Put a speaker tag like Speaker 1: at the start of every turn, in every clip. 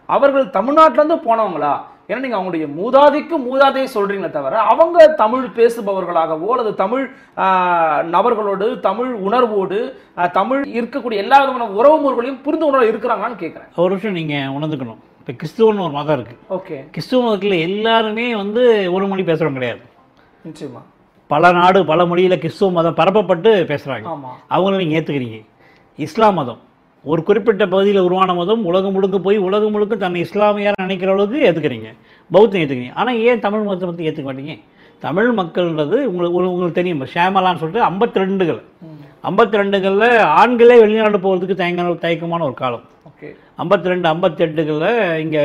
Speaker 1: அவர்கள் தமிழ்நாட்டுல இருந்து போனவங்களா ஏன்னா நீங்க அவங்களுடைய மூதாதைக்கு மூதாதையை சொல்றீங்களே தவிர அவங்க தமிழ் பேசுபவர்களாகவோ அல்லது தமிழ் ஆஹ், நபர்களோடு தமிழ் உணர்வோடு ஆஹ், தமிழ் இருக்கக்கூடிய எல்லா விதமான உறவு முறைகளையும் புரிந்து உணர்வு இருக்கிறாங்களான்னு கேட்கிறேன்
Speaker 2: ஒரு விஷயம் நீங்கள் உணர்ந்துக்கணும் இப்போ கிறிஸ்துவன்னு ஒரு மதம் இருக்குது
Speaker 1: ஓகே
Speaker 2: கிறிஸ்துவ மதத்தில் எல்லாருமே வந்து ஒரு மொழி பேசுகிறவங்க கிடையாது
Speaker 1: நிச்சயமா
Speaker 2: பல நாடு பல மொழியில் கிறிஸ்துவ மதம் பரப்பப்பட்டு பேசுகிறாங்க
Speaker 1: ஆமா
Speaker 2: அவங்கள நீங்கள் ஏற்றுக்கிறீங்க இஸ்லாம் மதம் ஒரு குறிப்பிட்ட பகுதியில் உருவான மதம் உலகம் முழுக்க போய் உலகம் முழுக்க தன்னை இஸ்லாமியார் நினைக்கிற அளவுக்கு ஏற்றுக்கிறீங்க பௌத்தம் ஏற்றுக்கிறீங்க ஆனால் ஏன் தமிழ் மதத்தை பற்றி ஏற்றுக்க மாட்டீங்க தமிழ் மக்கள்ன்றது உங்களுக்கு உங்களுக்கு உங்களுக்கு தெரியும் ஷேமலான்னு சொல்லிட்டு ஐம்பத்தி ரெண்டுகள் ஐம்பத்தி ரெண்டுகளில் ஆண்களே வெளிநாடு போகிறதுக்கு தயங்க தயக்கமான ஒரு காலம்
Speaker 1: ஓகே
Speaker 2: ஐம்பத்தி ரெண்டு ஐம்பத்தெட்டுகளில் இங்கே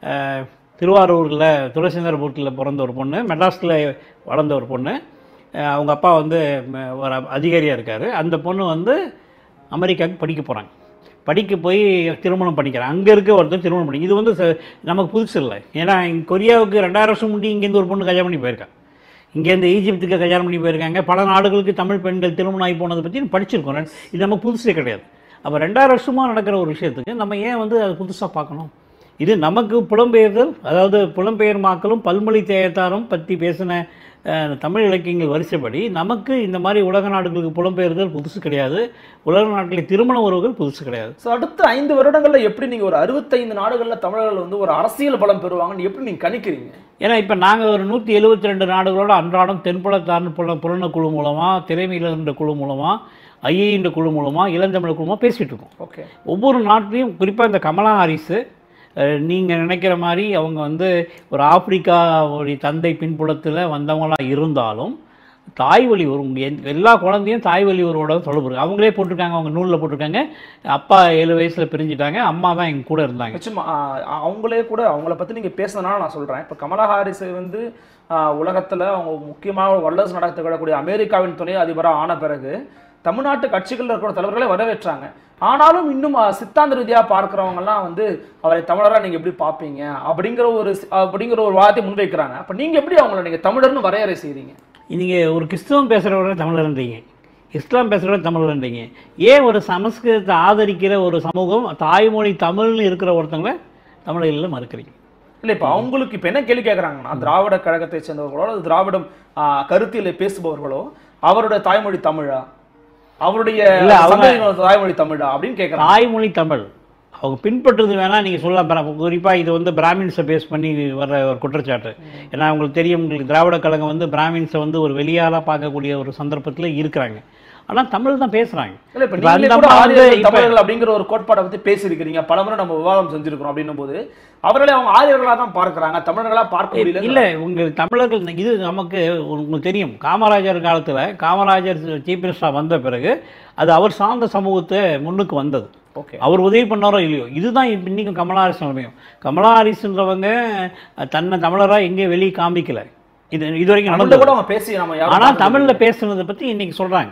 Speaker 2: திருவாரூரில் துளசிந்தரபுரத்தில் பிறந்த ஒரு பொண்ணு மெட்ராஸில் வளர்ந்த ஒரு பொண்ணு அஹ், அவங்க அப்பா வந்து ம, ஒரு அதிகாரியாக இருக்கார் அந்த பொண்ணு வந்து அமெரிக்காவுக்கு படிக்க போகிறாங்க படிக்க போய் திருமணம் பண்ணிக்கிறாங்க அங்கே இருக்க ஒருத்தர் திருமணம் பண்ணி இது வந்து ச- நமக்கு புதுசு இல்லை ஏன்னா இங்க கொரியாவுக்கு ரெண்டாயிரம் வருஷம் முன்னாடி இங்கேருந்து ஒரு பொண்ணு கல்யாணம் பண்ணி போயிருக்கா இங்கேருந்து ஈஜிப்துக்கு கல்யாணம் பண்ணி போயிருக்காங்க பல நாடுகளுக்கு தமிழ் பெண்கள் திருமணம் ஆகி போனதை பற்றி படிச்சிருக்கோம் இது நமக்கு புதுசே கிடையாது அப்போ ரெண்டாயிரம் வருஷமாக நடக்கிற ஒரு விஷயத்துக்கு நம்ம ஏன் வந்து அதை புதுசாக பார்க்கணும் இது நமக்கு புலம்பெயர்தல் அதாவது புலம்பெயர் மாக்களும் பல்மொழி தேயத்தாரும் பற்றி பேசின அஹ், தமிழ் இலக்கியங்கள் வரிசைப்படி நமக்கு இந்த மாதிரி உலக நாடுகளுக்கு புலம்பெயர்தல் புதுசு கிடையாது உலக நாடுகளில் திருமண உறவுகள் புதுசு கிடையாது
Speaker 1: ஸோ அடுத்த ஐந்து வருடங்கள்ல எப்படி நீங்க ஒரு அறுபத்தைந்து நாடுகள்ல தமிழர்கள் வந்து ஒரு அரசியல் பலம் பெறுவாங்கன்னு எப்படி நீங்க கணிக்கிறீங்க
Speaker 2: ஏன்னா இப்போ நாங்கள் ஒரு நூற்றி எழுபத்தி ரெண்டு நாடுகளோட அன்றாடம் தென்புலத்தான் புல புலன குழு மூலமாக திரைமையிலன்ற குழு மூலமாக ஐஏன்ற குழு மூலமாக இளந்தமிழ் குழுமாக பேசிகிட்டு இருக்கோம்
Speaker 1: ஓகே
Speaker 2: ஒவ்வொரு நாட்டிலையும் குறிப்பாக இந்த கமலா ஹாரிஸு நீங்கள் நினைக்கிற மாதிரி அவங்க வந்து ஒரு ஆப்பிரிக்காவுடைய தந்தை பின்புலத்தில் வந்தவங்களா இருந்தாலும் தாய் வழி ஒரு எந்த- எல்லா குழந்தையும் தாய் வழி உறவோட தொடர்பு இருக்கு அவங்களே போட்டிருக்காங்க அவங்க நூலில் போட்டிருக்காங்க அப்பா ஏழு வயசில் பிரிஞ்சுட்டாங்க அம்மா தான் எங்க கூட இருந்தாங்க
Speaker 1: நிச்சயமா ஆஹ் அவங்களே கூட அவங்கள பத்தி நீங்க பேசுனதுனால நான் சொல்றேன் இப்போ கமலா ஹாரிஸ் வந்து ஆஹ் உலகத்துல அவங்க முக்கியமாக வல்லரசு நடத்தக்கூடிய அமெரிக்காவின் துணை அதிபராக ஆன பிறகு தமிழ்நாட்டு கட்சிகளில் இருக்கிற தலைவர்களை வரவேற்றாங்க ஆனாலும் இன்னும் ஆஹ் சித்தாந்த ரீதியா பார்க்கிறவங்க எல்லாம் வந்து அவரை தமிழரா நீங்க எப்படி பார்ப்பீங்க அப்படிங்கிற ஒரு சி- அப்படிங்கிற ஒரு வாதத்தை முன்வைக்கிறாங்க அப்ப நீங்க எப்படி அவங்கள நீங்க தமிழர்னு வரையறை செய்றீங்க
Speaker 2: நீங்கள் ஒரு கிறிஸ்தவம் பேசுகிறவரை தமிழர்ன்றீங்க இஸ்லாம் பேசுகிறவரை தமிழர்ன்றீங்க ஏன் ஒரு சமஸ்கிருதத்தை ஆதரிக்கிற ஒரு சமூகம் தாய்மொழி தமிழ்னு இருக்கிற ஒருத்தங்களை தமிழர்களில் மறுக்கிறீங்க
Speaker 1: இல்ல இப்ப அவங்களுக்கு இப்ப என்ன கேள்வி கேட்கறாங்கன்னா திராவிட கழகத்தை சேர்ந்தவர்களோ அல்லது திராவிடம் ஆஹ், கருத்தியலை பேசுபவர்களோ அவருடைய தாய்மொழி தமிழா அவருடைய
Speaker 2: இல்ல, அவங்க-
Speaker 1: சந்ததியினரோட தாய்மொழி தமிழா அப்படின்னு கேட்கறாங்க
Speaker 2: தாய்மொழி தமிழ் அவங்க பின்பற்றுறது வேணா நீங்கள் சொல்லலாம் குறிப்பாக இது வந்து பிராமின்ஸை பேஸ் பண்ணி வர்ற ஒரு குற்றச்சாட்டு ஏன்னா உங்களுக்கு தெரியும் உங்களுக்கு திராவிட கழகம் வந்து பிராமின்ஸை வந்து ஒரு வெளியாளாக பார்க்கக்கூடிய ஒரு சந்தர்ப்பத்தில் இருக்கிறாங்க ஆனால் தமிழ் தான் பேசுகிறாங்க
Speaker 1: இல்ல இப்ப
Speaker 2: இப்ப
Speaker 1: நீங்களே
Speaker 2: அந்த
Speaker 1: கூட
Speaker 2: அம்மா வந்து
Speaker 1: ஆரியர்கள்
Speaker 2: இப்ப-
Speaker 1: தமிழர்கள் அப்படிங்கிற ஒரு கோட்பாடை பத்தி பேசியிருக்கிறீங்க பலமுறை நம்ம விவாதம் செஞ்சிருக்கிறோம் அப்படின்னும் போது அவர்களே அவங்க ஆரியர்களா தான் பார்க்கறாங்க தமிழர்களா பார்க்க முடியல
Speaker 2: இல்ல உங்க தமிழர்கள் இது நமக்கு உங்களுக்கு தெரியும் காமராஜர் காலத்துல காமராஜர் சீஃப் மினிஸ்டரா வந்த பிறகு அது அவர் சார்ந்த சமூகத்தை முன்னுக்கு வந்தது
Speaker 1: ஓகே
Speaker 2: அவர் உதவி பண்ணாரோ இல்லையோ இதுதான் இப்ப இன்னைக்கு கமலா ஹாரிஸ் நிலைமையும் கமலா ஹாரிஸ்ன்றவங்க தன்னை தமிழரா எங்கேயும் வெளியே காமிக்கல இது இது வரைக்கும்
Speaker 1: தமிழ்ல
Speaker 2: நடந்தது
Speaker 1: கூட அவங்க பேசி நம்ம யாரும்
Speaker 2: ஆனா
Speaker 1: பார்த்தது
Speaker 2: தமிழ்ல பேசுனதை பத்தி இன்னைக்கு சொல்றாங்க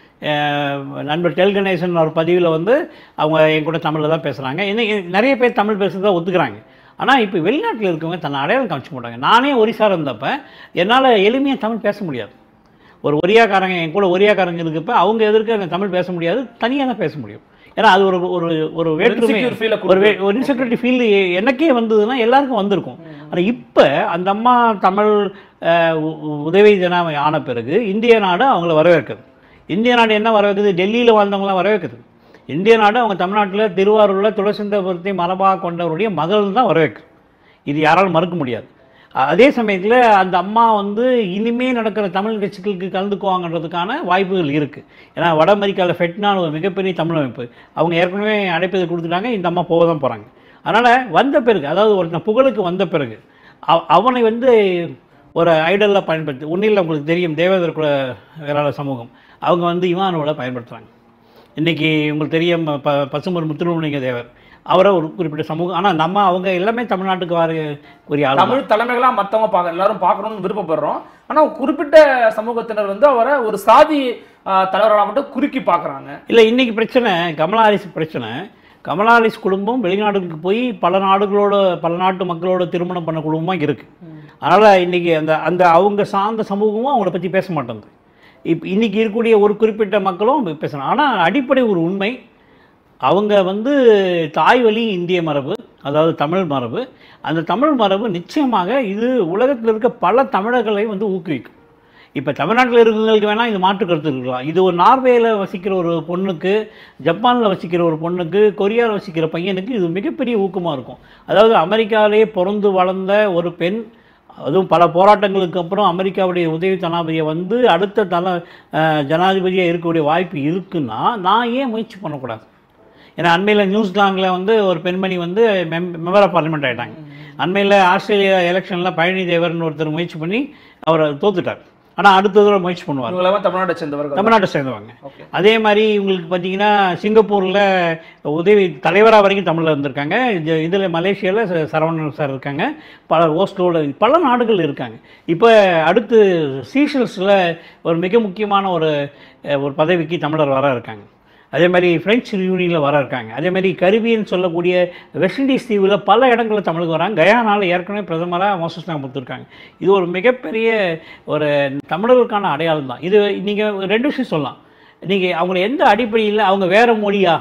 Speaker 2: அஹ் நண்பர் டெல் கணேசன் ஒரு பதிவில் வந்து அவங்க என் கூட தமிழில் தான் பேசுகிறாங்க இன்னைக்கு நிறைய பேர் தமிழ் பேசுறதை ஒத்துக்கிறாங்க ஆனால் இப்போ வெளிநாட்டில் இருக்கவங்க தன்னை அடையாளம் காமிச்சு மாட்டாங்க நானே ஒரிசால இருந்தப்ப என்னால் எளிமையாக தமிழ் பேச முடியாது ஒரு ஒரியாக்காரங்க என் கூட ஒரியாக்காரங்க இருக்கப்ப அவங்க எதிர்க்க எனக்கு தமிழ் பேச முடியாது தனியாக தான் பேச முடியும் ஏன்னா அது ஒரு ஒரு ஒரு வேற்றுமை
Speaker 1: insecure feel-அ
Speaker 2: ஒரு வே- ஒரு இன்செக்யூரிட்டி ஃபீல் எனக்கே வந்ததுன்னா எல்லாருக்கும் வந்திருக்கும் ஆனால் இப்போ அந்த அம்மா தமிழ் அஹ், உ- உ- உதவி ஜன ஆன பிறகு இந்திய நாடு அவங்கள வரவேற்குது இந்திய நாடு என்ன வரவேற்குது டெல்லியில் வாழ்ந்தவங்களாம் வரவேற்குது இந்திய நாடு அவங்க தமிழ்நாட்டில் திருவாரூரில் துளசிந்தபுரத்தை மரபாக கொண்டவருடைய மகள் தான் வரவேற்குது இது யாராலும் மறுக்க முடியாது அ- அதே சமயத்தில் அந்த அம்மா வந்து இனிமே நடக்கிற தமிழ் கட்சிகளுக்கு கலந்துக்குவாங்கன்றதுக்கான வாய்ப்புகள் இருக்குது ஏன்னா வட அமெரிக்காவில் ஃபெட்னான்னு ஒரு மிகப்பெரிய தமிழ் அமைப்பு அவங்க ஏற்கனவே அழைப்பது கொடுத்துட்டாங்க இந்த அம்மா போக தான் போகிறாங்க அதனால் வந்த பிறகு அதாவது ஒருத்தன் புகழுக்கு வந்த பிறகு அவ- அவனை வந்து ஒரு ஐடலாக பயன்படுத்தி ஒன்றில் உங்களுக்கு தெரியும் தேவேந்திர குல வேளாளர் சமூகம் அவங்க வந்து இமானுவலை பயன்படுத்துகிறாங்க இன்றைக்கி உங்களுக்கு தெரியும் ப பசும்பொன் முத்துருமலிங்க தேவர் அவரை ஒரு குறிப்பிட்ட சமூகம் ஆனால் நம்ம அவங்க எல்லாமே தமிழ்நாட்டுக்கு வர உரிய ஆள் தான்.
Speaker 1: தமிழ் தலைமைகளா மத்தவங்க பார்க்க எல்லாரும் பார்க்கணும்னு விருப்பப்படுறோம் ஆனா குறிப்பிட்ட சமூகத்தினர் வந்து அவரை ஒரு சாதி ஆஹ், தலைவர்களா மட்டும் குறுக்கி பார்க்கறாங்க
Speaker 2: இல்லை இன்னைக்கு பிரச்சனை கமலா ஹாரிஸ் பிரச்சனை கமலா ஹாரிஸ் குடும்பம் வெளிநாடுகளுக்கு போய் பல நாடுகளோட பல நாட்டு மக்களோட திருமணம் பண்ண குடும்பமாக இருக்குது அதனால் இன்னைக்கு அந்த அந்த அவங்க சார்ந்த சமூகமும் அவங்கள பற்றி பேச மாட்டேங்குது இப்போ இன்னைக்கு இருக்கக்கூடிய ஒரு குறிப்பிட்ட மக்களும் பேசணும் ஆனால் அடிப்படை ஒரு உண்மை அவங்க வந்து தாய் வழி இந்திய மரபு அதாவது தமிழ் மரபு அந்த தமிழ் மரபு நிச்சயமாக இது உலகத்தில் இருக்க பல தமிழர்களை வந்து ஊக்குவிக்கும் இப்போ தமிழ்நாட்டில் இருக்கிறவங்களுக்கு வேணால் இது மாற்று கருத்து இருக்கலாம் இது ஒரு நார்வேயில் வசிக்கிற ஒரு பொண்ணுக்கு ஜப்பானில் வசிக்கிற ஒரு பொண்ணுக்கு கொரியாவில் வசிக்கிற பையனுக்கு இது மிகப்பெரிய ஊக்கமாக இருக்கும் அதாவது அமெரிக்காவிலேயே பிறந்து வளர்ந்த ஒரு பெண் அதுவும் பல போராட்டங்களுக்கு அப்புறம் அமெரிக்காவுடைய உதவி ஜனாதிபதியை வந்து அடுத்த தல அஹ், ஜனாதிபதியாக இருக்கக்கூடிய வாய்ப்பு இருக்குன்னா நான் ஏன் முயற்சி பண்ணக்கூடாது ஏன்னா அண்மையில் நியூசிலாந்தில் வந்து ஒரு பெண்மணி வந்து மெம் மெம்பர் ஆஃப் பார்லிமெண்ட் ஆகிட்டாங்க அண்மையில் ஆஸ்திரேலியா எலெக்ஷனில் பழனி தேவர்னு ஒருத்தர் முயற்சி பண்ணி அவர் தோத்துட்டார் ஆனால் அடுத்த தடவை முயற்சி பண்ணுவார்
Speaker 1: இவங்க எல்லாமே தமிழ்நாட்டை சேர்ந்தவர்கள்
Speaker 2: தமிழ்நாட்டை சேர்ந்தவங்க
Speaker 1: ஓகே
Speaker 2: அதே மாதிரி இவங்களுக்கு பார்த்தீங்கன்னா சிங்கப்பூரில் உதவி தலைவராக வரைக்கும் தமிழில் இருந்திருக்காங்க இதில் மலேசியாவில் சரவணன் சார் இருக்காங்க பல ஓஸ்லோவில் பல நாடுகள் இருக்காங்க இப்போ அடுத்து சீஷல்ஸில் ஒரு மிக முக்கியமான ஒரு அஹ், ஒரு பதவிக்கு தமிழர் வர இருக்காங்க அதே மாதிரி பிரெஞ்சு யூனியனில் வர இருக்காங்க அதே மாதிரி கரிபியன் சொல்லக்கூடிய வெஸ்ட் இண்டீஸ் தீவில் பல இடங்களில் தமிழுக்கு வராங்க கயானால ஏற்கனவே பிரதமராக மோசஸ் கொடுத்துருக்காங்க இது ஒரு மிகப்பெரிய ஒரு தமிழர்களுக்கான அடையாளம் தான் இது நீங்கள் ரெண்டு விஷயம் சொல்லலாம் நீங்கள் அவங்கள எந்த அடிப்படையில் அவங்க வேற மொழியா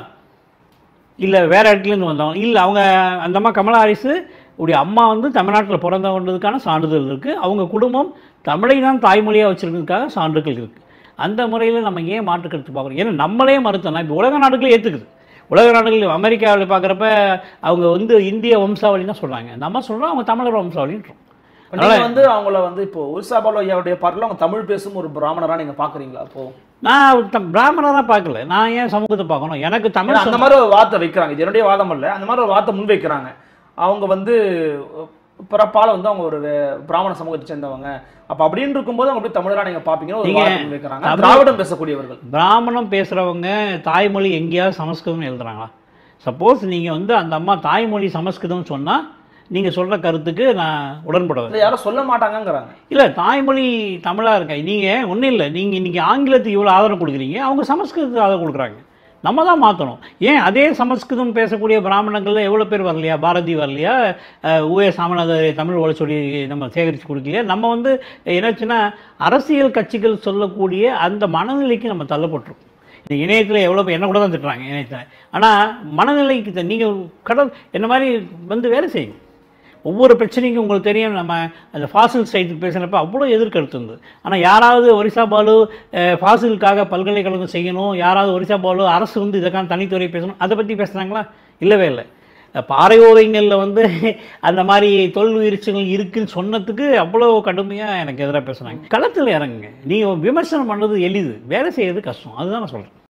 Speaker 2: இல்லை வேற இடத்துலேருந்து வந்தவங்க இல்லை அவங்க அந்த அம்மா கமலா ஹாரிஸு உடைய அம்மா வந்து தமிழ்நாட்டில் பிறந்தவன்றதுக்கான சான்றிதழ் இருக்குது அவங்க குடும்பம் தமிழை தான் தாய்மொழியாக வச்சுருக்கிறதுக்காக சான்றுகள் இருக்குது அந்த முறையில் நம்ம ஏன் மாற்று கருத்து பார்க்குறோம் ஏன்னா நம்மளே மறுத்தோம்னா இப்போ உலக நாடுகளே ஏற்றுக்குது உலக நாடுகள் அமெரிக்காவில் பார்க்குறப்ப அவங்க வந்து இந்திய வம்சாவளி தான் சொல்கிறாங்க நம்ம சொல்கிறோம் அவங்க தமிழர் வம்சாவளின்றோம்
Speaker 1: இப்ப நீங்க வந்து அவங்கள வந்து இப்போ உல்சா பாலு ஐயாவுடைய பாடல அவங்க தமிழ் பேசும் ஒரு பிராமணரா நீங்க பாக்குறீங்களா அப்போ
Speaker 2: நான் த- பிராமணரா பார்க்கல நான் ஏன் சமூகத்தை பார்க்கணும் எனக்கு
Speaker 1: ஏன்னா
Speaker 2: தமிழ்
Speaker 1: அந்த மாதிரி ஒரு வார்த்தை வைக்கிறாங்க இது என்னுடைய வாதம் இல்ல அந்த மாதிரி ஒரு வார்த்தை முன் வைக்கிறாங்க அவங்க வந்து பிறப்பால வந்து அவங்க ஒரு வே- பிராமண சமூகத்தை சேர்ந்தவங்க அப்ப அப்படின்னு இருக்கும்போது அவங்க எப்படி தமிழரா நீங்க பாப்பீங்கன்னு ஒரு
Speaker 2: நீங்க
Speaker 1: வார்த்தை முன் வைக்கிறாங்க
Speaker 2: தமிழ்-
Speaker 1: திராவிடம் பேசக்கூடியவர்கள்
Speaker 2: பிராமணம் பேசுகிறவங்க தாய்மொழி எங்கேயாவது சமஸ்கிருதம் எழுதுறாங்களா சப்போஸ் நீங்கள் வந்து அந்த அம்மா தாய்மொழி சமஸ்கிருதம் சொன்னால் நீங்கள் சொல்கிற கருத்துக்கு நான் உடன்படுவேன்
Speaker 1: இதை யாரும் சொல்ல மாட்டாங்கங்கிறாங்க
Speaker 2: இல்லை தாய்மொழி தமிழாக இருக்க நீங்கள் ஒன்றும் இல்லை நீங்கள் இன்றைக்கி ஆங்கிலத்துக்கு இவ்வளோ ஆதரவு கொடுக்குறீங்க அவங்க சமஸ்கிருதத்துக்கு ஆதரவு கொடுக்குறாங்க நம்ம தான் மாற்றணும் ஏன் அதே சமஸ்கிருதம் பேசக்கூடிய பிராமணங்களில் எவ்வளோ பேர் வரலையா பாரதி வரலையா அஹ், ஊஏ சாமிநாதர் தமிழ் ஓட சொல்லி நம்ம சேகரித்து கொடுக்கலையா நம்ம வந்து என்னாச்சுன்னா அரசியல் கட்சிகள் சொல்லக்கூடிய அந்த மனநிலைக்கு நம்ம தள்ளப்பட்டிருக்கோம் இந்த இணையத்தில் எவ்வளோ பேர் என்ன கூட தான் திட்டுறாங்க இணையத்தில் ஆனால் மனநிலைக்கு நீங்கள் கடல் என்ன மாதிரி வந்து வேலை செய்யுங்க ஒவ்வொரு பிரச்சனைக்கும் உங்களுக்கு தெரியும் நம்ம அந்த ஃபாசில் சைட் பேசுகிறப்ப அவ்வளோ எதிர்கருத்து இருந்தது ஆனால் யாராவது ஒரிசா பாலு அஹ், ஃபாசிலுக்காக பல்கலைக்கழகம் செய்யணும் யாராவது ஒரிசா பாலு அரசு வந்து இதற்கான தனித்துறை பேசணும் அதை பற்றி பேசுனாங்களா இல்லவே இல்லை பாறை ஓவியங்களில் வந்து அந்த மாதிரி தொல் உயிர்ச்சிகள் இருக்குன்னு சொன்னதுக்கு அவ்வளோ கடுமையாக எனக்கு எதிராக பேசுனாங்க களத்தில் இறங்குங்க நீங்கள் விமர்சனம் பண்ணுறது எளிது வேலை செய்யறது கஷ்டம் அதுதான் நான் சொல்கிறேன்